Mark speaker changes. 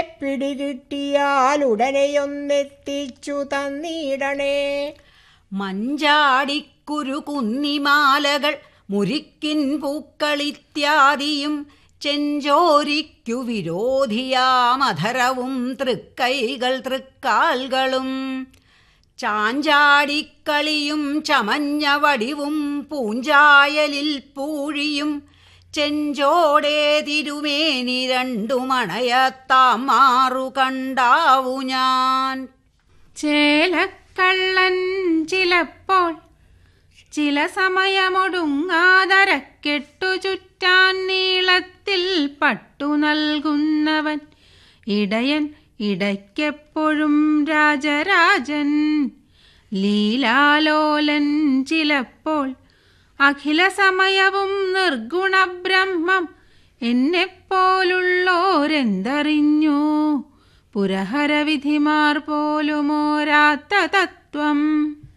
Speaker 1: പിടികിട്ടിയാൽ ഉടനെയൊന്നെത്തിച്ചു തന്നിടണേ
Speaker 2: മഞ്ചാടിക്കുരു കുന്നിമാലകൾ മുരിക്കിൻ പൂക്കളിത്യാദിയും ചെഞ്ചോരിക്കു വിരോധിയാമധരവും തൃക്കൈകൾ തൃക്കാൽകളും ചാഞ്ചാടിക്കളിയും ചമഞ്ഞ വടിവും പൂഞ്ചായലിൽ പൂഴിയും ചെഞ്ചോടേ തിരുമേനി രണ്ടുമണയത്താം മാറു കണ്ടാവു ഞാൻ
Speaker 3: ചേലക്കള്ളൻ ചിലപ്പോൾ ചില സമയമൊടുങ്ങാതരക്കെട്ടു ചുറ്റാൻ നീളത്തിൽ പട്ടു നൽകുന്നവൻ ഇടയൻ ഇടയ്ക്കെപ്പോഴും രാജരാജൻ ലീലാലോലൻ ചിലപ്പോൾ അഖില സമയവും നിർഗുണബ്രഹ്മം എന്നെപ്പോലുള്ളോരെന്തറിഞ്ഞു പുരഹരവിധിമാർ പോലുമോരാത്ത തത്വം